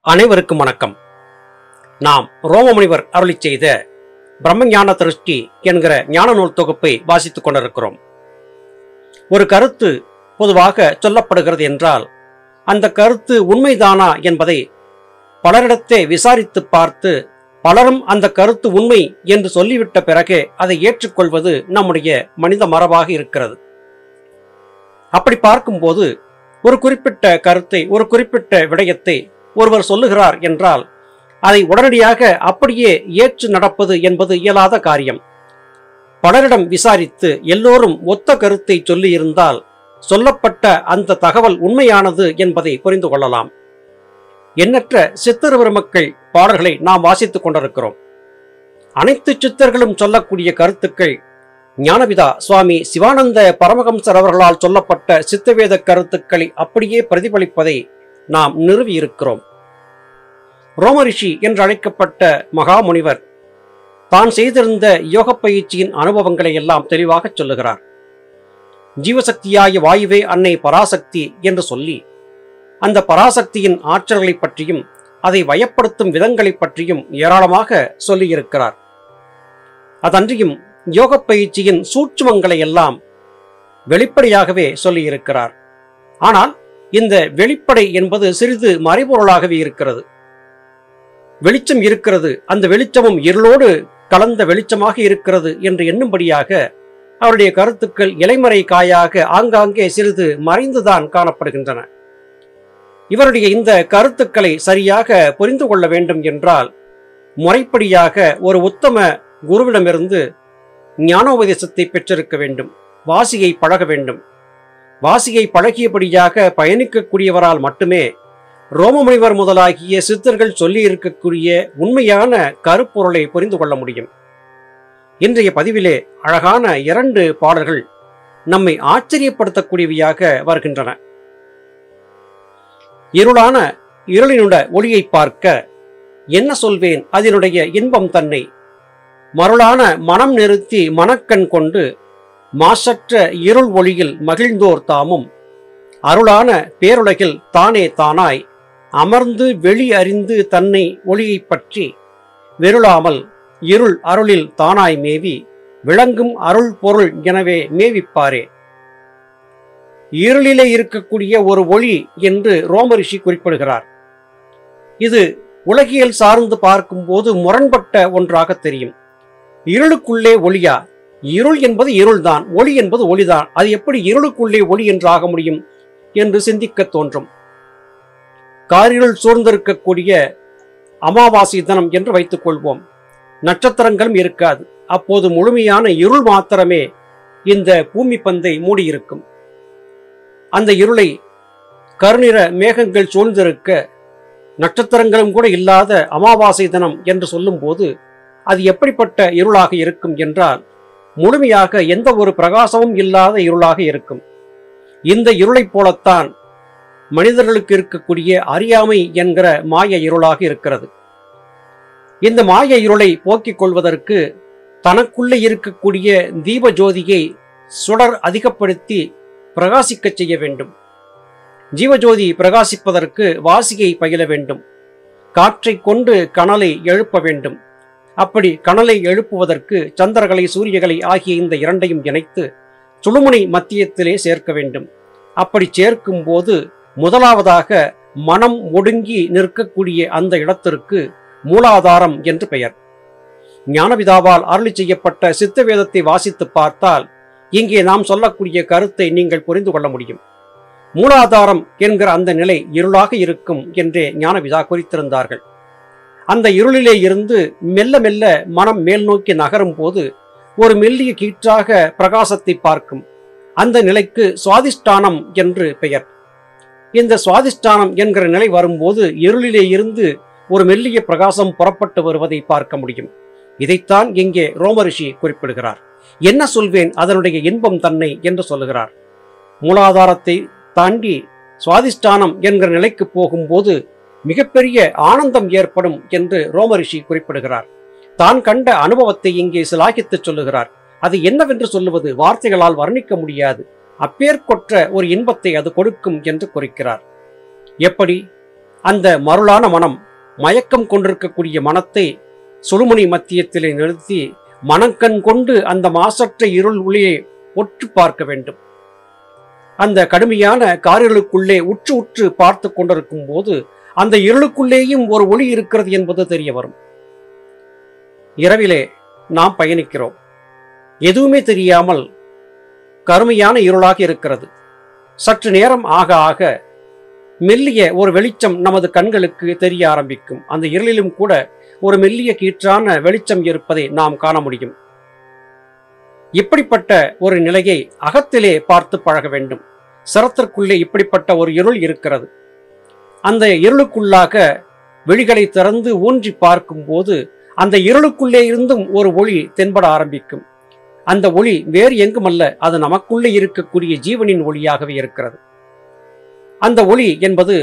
அனைவருக்கும் வணக்கம் நாம் ரோமமுனிவர் அருளிச் செய்த பிரம்மஞான திருஷ்டி என்கிற ஞான நூல் தொகுப்பை வாசித்துக் கொண்டிருக்கிறோம் ஒரு கருத்து பொதுவாக சொல்லப்படுகிறது என்றால் அந்த கருத்து உண்மைதானா என்பதை பலரிடத்தே விசாரித்து பார்த்து பலரும் அந்த கருத்து உண்மை என்று சொல்லிவிட்ட பிறகே அதை ஏற்றுக்கொள்வது நம்முடைய மனித மரபாக இருக்கிறது அப்படி பார்க்கும்போது ஒரு குறிப்பிட்ட கருத்தை ஒரு குறிப்பிட்ட விடயத்தை ஒருவர் சொல்லுகிறார் என்றால் அதை உடனடியாக அப்படியே ஏற்று நடப்பது என்பது இயலாத காரியம் பலரிடம் விசாரித்து எல்லோரும் ஒத்த கருத்தை சொல்லியிருந்தால் சொல்லப்பட்ட அந்த தகவல் உண்மையானது என்பதை புரிந்து கொள்ளலாம் எண்ணற்ற சித்தர் பெருமக்கள் பாடல்களை நாம் வாசித்துக் கொண்டிருக்கிறோம் அனைத்து சித்தர்களும் சொல்லக்கூடிய கருத்துக்கள் ஞானபிதா சுவாமி சிவானந்த பரமஹம்சர் அவர்களால் சொல்லப்பட்ட சித்தவேத கருத்துக்களை அப்படியே பிரதிபலிப்பதை நாம் நிறுவியிருக்கிறோம் ரோமரிஷி என்று அழைக்கப்பட்ட மகாமுனிவர் தான் செய்திருந்த யோக பயிற்சியின் அனுபவங்களை எல்லாம் தெளிவாக சொல்லுகிறார் ஜீவசக்தியாய வாயுவே அன்னை பராசக்தி என்று சொல்லி அந்த பராசக்தியின் ஆற்றல்களை பற்றியும் அதை வயப்படுத்தும் விதங்களைப் பற்றியும் ஏராளமாக சொல்லியிருக்கிறார் அதன்றியும் யோக பயிற்சியின் சூட்சுமங்களை எல்லாம் வெளிப்படையாகவே சொல்லியிருக்கிறார் ஆனால் இந்த வெளிப்படை என்பது சிறிது மறைபொருளாகவே இருக்கிறது வெளிச்சம் இருக்கிறது அந்த வெளிச்சமும் இருளோடு கலந்த வெளிச்சமாக இருக்கிறது என்று எண்ணும்படியாக அவருடைய கருத்துக்கள் இலைமறை காயாக ஆங்காங்கே சிறிது மறைந்துதான் காணப்படுகின்றன இவருடைய இந்த கருத்துக்களை சரியாக புரிந்து கொள்ள வேண்டும் என்றால் முறைப்படியாக ஒரு உத்தம குருவிடமிருந்து ஞானோபதேசத்தை பெற்றிருக்க வேண்டும் வாசியை பழக வேண்டும் வாசியை பழகியபடியாக பயணிக்கக்கூடியவரால் மட்டுமே ரோமமுனிவர் முதலாகிய சித்தர்கள் சொல்லி இருக்கக்கூடிய உண்மையான கருப்பொருளை புரிந்து கொள்ள முடியும் இன்றைய பதிவிலே அழகான இரண்டு பாடல்கள் நம்மை ஆச்சரியப்படுத்தக்கூடியவையாக வருகின்றன இருளான இருளினுட ஒளியை பார்க்க என்ன சொல்வேன் அதனுடைய இன்பம் தன்னை மருளான மனம் நிறுத்தி மனக்கண் கொண்டு மாசற்ற இருள் ஒளியில் மகிழ்ந்தோர் தாமும் அருளான பேருலகில் தானே தானாய் அமர்ந்து வெளி அறிந்து தன்னை ஒளியைப் பற்றி வெருளாமல் இருள் அருளில் தானாய் மேவி விளங்கும் அருள் பொருள் எனவே மேவிப்பாரே இருளிலே இருக்கக்கூடிய ஒரு ஒளி என்று ரோமரிஷி குறிப்பிடுகிறார் இது உலகியல் சார்ந்து பார்க்கும்போது முரண்பட்ட ஒன்றாக தெரியும் இருளுக்குள்ளே ஒளியா இருள் என்பது இருள்தான் ஒளி என்பது ஒளிதான் அது எப்படி இருளுக்குள்ளே ஒளி என்று ஆக முடியும் என்று சிந்திக்க தோன்றும் காரிருள் சூழ்ந்திருக்கக்கூடிய அமாவாசை தினம் என்று வைத்துக் கொள்வோம் நட்சத்திரங்களும் இருக்காது அப்போது முழுமையான இருள் மாத்திரமே இந்த பூமி பந்தை மூடியிருக்கும் அந்த இருளை கருநிற மேகங்கள் சூழ்ந்திருக்க நட்சத்திரங்களும் கூட இல்லாத அமாவாசை தினம் என்று சொல்லும்போது அது எப்படிப்பட்ட இருளாக இருக்கும் என்றால் முழுமையாக எந்த ஒரு பிரகாசமும் இல்லாத இருளாக இருக்கும் இந்த இருளைப் போலத்தான் மனிதர்களுக்கு இருக்கக்கூடிய அறியாமை என்கிற மாய இருளாக இருக்கிறது இந்த மாய இருளை போக்கிக் கொள்வதற்கு தனக்குள்ளே இருக்கக்கூடிய தீப ஜோதியை சுடர் அதிகப்படுத்தி பிரகாசிக்கச் செய்ய வேண்டும் ஜீவஜோதி பிரகாசிப்பதற்கு வாசியை பயில வேண்டும் காற்றை கொண்டு கனலை எழுப்ப வேண்டும் அப்படி கனலை எழுப்புவதற்கு சந்திரகலை சூரியகலை ஆகிய இந்த இரண்டையும் இணைத்து சுழுமுனை மத்தியத்திலே சேர்க்க வேண்டும் அப்படி சேர்க்கும் போது முதலாவதாக மனம் ஒடுங்கி நிற்கக்கூடிய அந்த இடத்திற்கு மூலாதாரம் என்று பெயர் ஞானபிதாவால் அருளி செய்யப்பட்ட சித்த வேதத்தை வாசித்து பார்த்தால் இங்கே நாம் சொல்லக்கூடிய கருத்தை நீங்கள் புரிந்து கொள்ள முடியும் மூலாதாரம் என்கிற அந்த நிலை இருளாக இருக்கும் என்றே ஞானபிதா குறித்திருந்தார்கள் அந்த இருளிலே இருந்து மெல்ல மெல்ல மனம் மேல் நோக்கி நகரும் போது ஒரு மெல்லிய கீற்றாக பிரகாசத்தை பார்க்கும் அந்த நிலைக்கு சுவாதிஷ்டானம் என்று பெயர் இந்த சுவாதிஷ்டானம் என்கிற நிலை வரும்போது இருளிலே இருந்து ஒரு மெல்லிய பிரகாசம் புறப்பட்டு வருவதை பார்க்க முடியும் இதைத்தான் இங்கே ரோமரிஷி குறிப்பிடுகிறார் என்ன சொல்வேன் அதனுடைய இன்பம் தன்னை என்று சொல்லுகிறார் மூலாதாரத்தை தாண்டி சுவாதிஷ்டானம் என்கிற நிலைக்கு போகும்போது மிகப்பெரிய ஆனந்தம் ஏற்படும் என்று ரோமரிஷி குறிப்பிடுகிறார் தான் கண்ட அனுபவத்தை இங்கே சிலாகித்துச் சொல்லுகிறார் அது என்னவென்று சொல்லுவது வார்த்தைகளால் வர்ணிக்க முடியாது அப்பேற்கொற்ற ஒரு இன்பத்தை அது கொடுக்கும் என்று குறிக்கிறார் எப்படி அந்த மருளான மனம் மயக்கம் கொண்டிருக்கக்கூடிய மனத்தை சுழுமணி மத்தியத்திலே நிறுத்தி மனக்கண் கொண்டு அந்த மாசற்ற இருள் ஒளியை ஒற்று பார்க்க வேண்டும் அந்த கடுமையான காரிருளுக்குள்ளே உற்று உற்று பார்த்து கொண்டிருக்கும் போது அந்த இருளுக்குள்ளேயும் ஒரு ஒளி இருக்கிறது என்பது தெரிய வரும் இரவிலே நாம் பயணிக்கிறோம் எதுவுமே தெரியாமல் கருமையான இருளாக இருக்கிறது சற்று நேரம் ஆக ஆக மெல்லிய ஒரு வெளிச்சம் நமது கண்களுக்கு தெரிய ஆரம்பிக்கும் அந்த இருளிலும் கூட ஒரு மெல்லிய கீற்றான வெளிச்சம் இருப்பதை நாம் காண முடியும் இப்படிப்பட்ட ஒரு நிலையை அகத்திலே பார்த்து பழக வேண்டும் சிரத்திற்குள்ளே இப்படிப்பட்ட ஒரு இருள் இருக்கிறது அந்த இருளுக்குள்ளாக விழிகளை திறந்து ஊன்றி பார்க்கும்போது அந்த இருளுக்குள்ளே இருந்தும் ஒரு ஒளி தென்பட ஆரம்பிக்கும் அந்த ஒளி வேறு எங்குமல்ல அது நமக்குள்ளே இருக்கக்கூடிய ஜீவனின் ஒளியாகவே இருக்கிறது அந்த ஒளி என்பது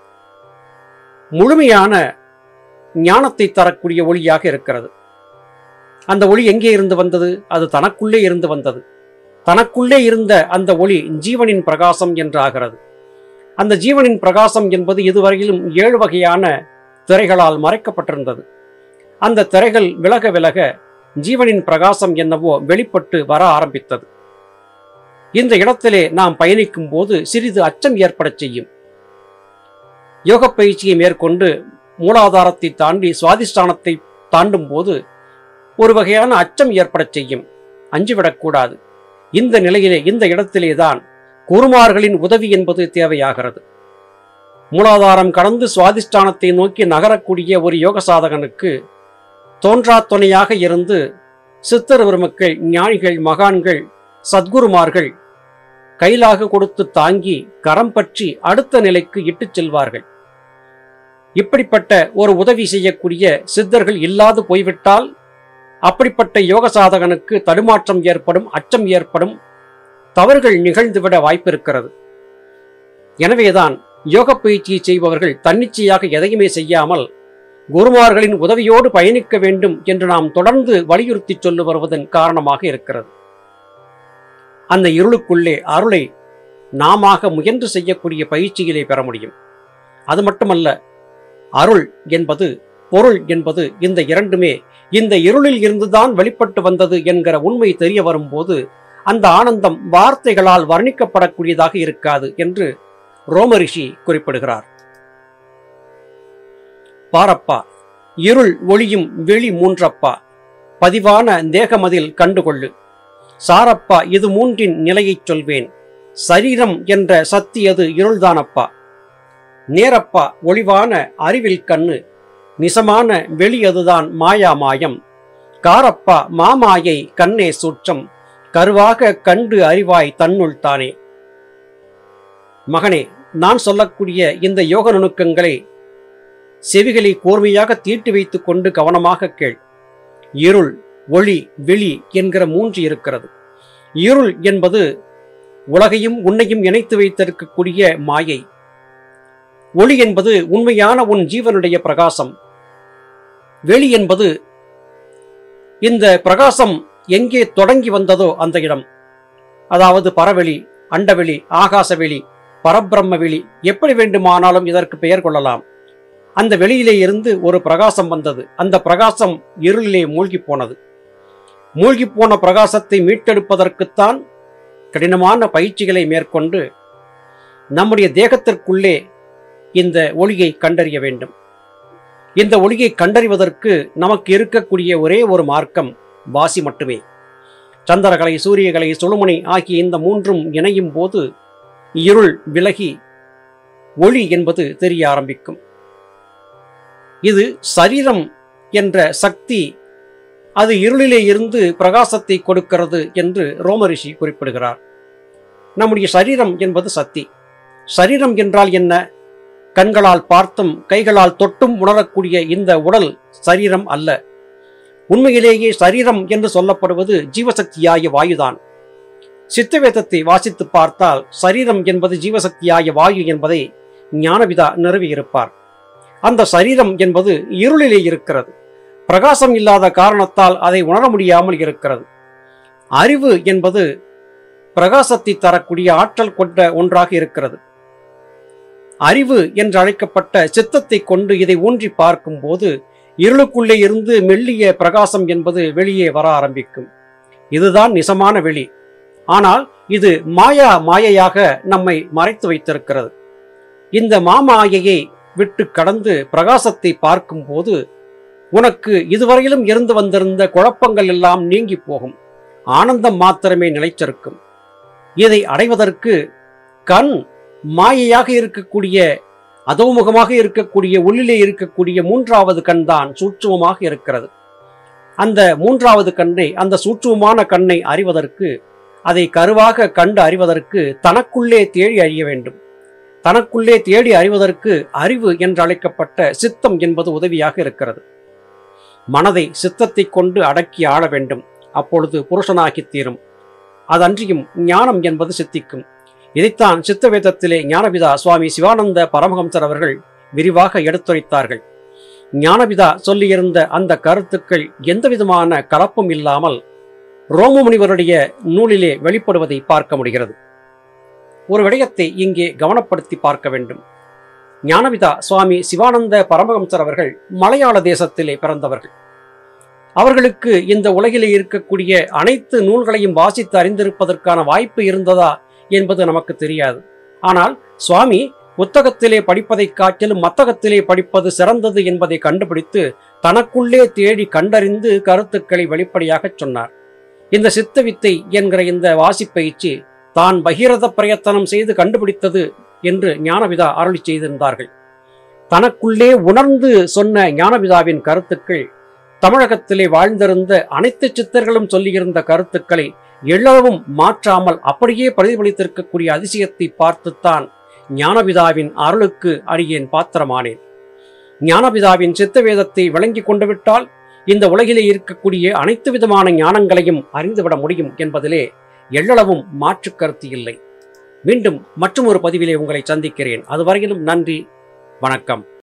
முழுமையான ஞானத்தை தரக்கூடிய ஒளியாக இருக்கிறது அந்த ஒளி எங்கே இருந்து வந்தது அது தனக்குள்ளே இருந்து வந்தது தனக்குள்ளே இருந்த அந்த ஒளி ஜீவனின் பிரகாசம் என்று ஆகிறது அந்த ஜீவனின் பிரகாசம் என்பது இதுவரையிலும் ஏழு வகையான திரைகளால் மறைக்கப்பட்டிருந்தது அந்த திரைகள் விலக விலக ஜீவனின் பிரகாசம் என்னவோ வெளிப்பட்டு வர ஆரம்பித்தது இந்த இடத்திலே நாம் பயணிக்கும் போது சிறிது அச்சம் ஏற்படச் செய்யும் யோக பயிற்சியை மேற்கொண்டு மூலாதாரத்தை தாண்டி சுவாதிஷ்டானத்தை தாண்டும் போது ஒரு வகையான அச்சம் ஏற்படச் செய்யும் அஞ்சுவிடக்கூடாது இந்த நிலையிலே இந்த இடத்திலே தான் குருமார்களின் உதவி என்பது தேவையாகிறது மூலாதாரம் கடந்து சுவாதிஷ்டானத்தை நோக்கி நகரக்கூடிய ஒரு யோக சாதகனுக்கு தோன்றா துணையாக இருந்து சித்தர் பெருமக்கள் ஞானிகள் மகான்கள் சத்குருமார்கள் கைலாக கொடுத்து தாங்கி கரம் பற்றி அடுத்த நிலைக்கு இட்டுச் செல்வார்கள் இப்படிப்பட்ட ஒரு உதவி செய்யக்கூடிய சித்தர்கள் இல்லாது போய்விட்டால் அப்படிப்பட்ட யோக சாதகனுக்கு தடுமாற்றம் ஏற்படும் அச்சம் ஏற்படும் தவறுகள் நிகழ்ந்துவிட வாய்ப்பிருக்கிறது எனவேதான் யோக பயிற்சியை செய்பவர்கள் தன்னிச்சையாக எதையுமே செய்யாமல் குருமார்களின் உதவியோடு பயணிக்க வேண்டும் என்று நாம் தொடர்ந்து வலியுறுத்தி சொல்லி வருவதன் காரணமாக இருக்கிறது அந்த இருளுக்குள்ளே அருளை நாமாக முயன்று செய்யக்கூடிய பயிற்சியிலே பெற முடியும் அது மட்டுமல்ல அருள் என்பது பொருள் என்பது இந்த இரண்டுமே இந்த இருளில் இருந்துதான் வெளிப்பட்டு வந்தது என்கிற உண்மை தெரிய வரும்போது அந்த ஆனந்தம் வார்த்தைகளால் வர்ணிக்கப்படக்கூடியதாக இருக்காது என்று ரோமரிஷி குறிப்பிடுகிறார் பாரப்பா இருள் ஒளியும் வெளி மூன்றப்பா பதிவான தேகமதில் கண்டுகொள்ளு சாரப்பா இது மூன்றின் நிலையைச் சொல்வேன் சரீரம் என்ற சத்தியது இருள்தானப்பா நேரப்பா ஒளிவான அறிவில் கண்ணு நிசமான வெளி அதுதான் மாயா மாயம் காரப்பா மாமாயை கண்ணே சூற்றம் கருவாக கண்டு அறிவாய் தன்னுள் தானே மகனே நான் சொல்லக்கூடிய இந்த யோக நுணுக்கங்களை செவிகளை கூர்மையாக தீட்டு வைத்துக் கொண்டு கவனமாக கேள் இருள் ஒளி வெளி என்கிற மூன்று இருக்கிறது இருள் என்பது உலகையும் உன்னையும் இணைத்து வைத்திருக்கக்கூடிய மாயை ஒளி என்பது உண்மையான உன் ஜீவனுடைய பிரகாசம் வெளி என்பது இந்த பிரகாசம் எங்கே தொடங்கி வந்ததோ அந்த இடம் அதாவது பரவெளி அண்டவெளி ஆகாசவெளி பரபிரம்ம வெளி எப்படி வேண்டுமானாலும் இதற்கு பெயர் கொள்ளலாம் அந்த வெளியிலே இருந்து ஒரு பிரகாசம் வந்தது அந்த பிரகாசம் இருளிலே மூழ்கி போனது மூழ்கி போன பிரகாசத்தை மீட்டெடுப்பதற்குத்தான் கடினமான பயிற்சிகளை மேற்கொண்டு நம்முடைய தேகத்திற்குள்ளே இந்த ஒளியை கண்டறிய வேண்டும் இந்த ஒளியை கண்டறிவதற்கு நமக்கு இருக்கக்கூடிய ஒரே ஒரு மார்க்கம் வாசி மட்டுமே சந்திரகலை சூரியகலை சுழுமணி ஆகிய இந்த மூன்றும் இணையும் போது இருள் விலகி ஒளி என்பது தெரிய ஆரம்பிக்கும் இது சரீரம் என்ற சக்தி அது இருளிலே இருந்து பிரகாசத்தை கொடுக்கிறது என்று ரோமரிஷி குறிப்பிடுகிறார் நம்முடைய சரீரம் என்பது சக்தி சரீரம் என்றால் என்ன கண்களால் பார்த்தும் கைகளால் தொட்டும் உணரக்கூடிய இந்த உடல் சரீரம் அல்ல உண்மையிலேயே சரீரம் என்று சொல்லப்படுவது ஜீவசக்தியாய வாயுதான் சித்தவேதத்தை வாசித்து பார்த்தால் சரீரம் என்பது ஜீவசக்தியாய வாயு என்பதை ஞானவிதா நிறுவியிருப்பார் அந்த சரீரம் என்பது இருளிலே இருக்கிறது பிரகாசம் இல்லாத காரணத்தால் அதை உணர முடியாமல் இருக்கிறது அறிவு என்பது பிரகாசத்தை தரக்கூடிய ஆற்றல் கொண்ட ஒன்றாக இருக்கிறது அறிவு என்று அழைக்கப்பட்ட சித்தத்தை கொண்டு இதை ஊன்றி பார்க்கும்போது இருளுக்குள்ளே இருந்து மெல்லிய பிரகாசம் என்பது வெளியே வர ஆரம்பிக்கும் இதுதான் நிசமான வெளி ஆனால் இது மாயா மாயையாக நம்மை மறைத்து வைத்திருக்கிறது இந்த மாமாயையை விட்டு கடந்து பிரகாசத்தை பார்க்கும்போது உனக்கு இதுவரையிலும் இருந்து வந்திருந்த குழப்பங்கள் எல்லாம் நீங்கி போகும் ஆனந்தம் மாத்திரமே நிலைச்சிருக்கும் இதை அடைவதற்கு கண் மாயையாக இருக்கக்கூடிய அதோமுகமாக இருக்கக்கூடிய உள்ளிலே இருக்கக்கூடிய மூன்றாவது கண் தான் சூட்சுமமாக இருக்கிறது அந்த மூன்றாவது கண்ணை அந்த சூட்சுமமான கண்ணை அறிவதற்கு அதை கருவாக கண்டு அறிவதற்கு தனக்குள்ளே தேடி அறிய வேண்டும் தனக்குள்ளே தேடி அறிவதற்கு அறிவு என்று அழைக்கப்பட்ட சித்தம் என்பது உதவியாக இருக்கிறது மனதை சித்தத்தை கொண்டு அடக்கி ஆள வேண்டும் அப்பொழுது புருஷனாகித் தீரும் அதன்றியும் ஞானம் என்பது சித்திக்கும் இதைத்தான் சித்த வேதத்திலே ஞானபிதா சுவாமி சிவானந்த பரமஹம்சர் அவர்கள் விரிவாக எடுத்துரைத்தார்கள் ஞானபிதா சொல்லியிருந்த அந்த கருத்துக்கள் எந்தவிதமான கலப்பும் இல்லாமல் ரோமமுனிவருடைய நூலிலே வெளிப்படுவதை பார்க்க முடிகிறது ஒரு விடயத்தை இங்கே கவனப்படுத்தி பார்க்க வேண்டும் ஞானபிதா சுவாமி சிவானந்த பரமஹம்சர் அவர்கள் மலையாள தேசத்திலே பிறந்தவர்கள் அவர்களுக்கு இந்த உலகிலே இருக்கக்கூடிய அனைத்து நூல்களையும் வாசித்து அறிந்திருப்பதற்கான வாய்ப்பு இருந்ததா என்பது நமக்கு தெரியாது ஆனால் சுவாமி புத்தகத்திலே படிப்பதைக் காட்டிலும் மத்தகத்திலே படிப்பது சிறந்தது என்பதை கண்டுபிடித்து தனக்குள்ளே தேடி கண்டறிந்து கருத்துக்களை வெளிப்படையாகச் சொன்னார் இந்த சித்த வித்தை என்கிற இந்த வாசிப்பயிற்சி தான் பகீரத பிரயத்தனம் செய்து கண்டுபிடித்தது என்று ஞானபிதா அருளி செய்திருந்தார்கள் தனக்குள்ளே உணர்ந்து சொன்ன ஞானபிதாவின் கருத்துக்கள் தமிழகத்திலே வாழ்ந்திருந்த அனைத்து சித்தர்களும் சொல்லியிருந்த கருத்துக்களை எள்ளளவும் மாற்றாமல் அப்படியே பிரதிபலித்திருக்கக்கூடிய அதிசயத்தை பார்த்துத்தான் ஞானபிதாவின் அருளுக்கு அடியேன் பாத்திரமானேன் ஞானபிதாவின் சித்த வேதத்தை விளங்கி கொண்டு விட்டால் இந்த உலகிலே இருக்கக்கூடிய அனைத்து விதமான ஞானங்களையும் அறிந்துவிட முடியும் என்பதிலே எள்ளளவும் மாற்று கருத்து இல்லை மீண்டும் மற்றும் ஒரு பதிவிலே உங்களை சந்திக்கிறேன் அதுவரையிலும் நன்றி வணக்கம்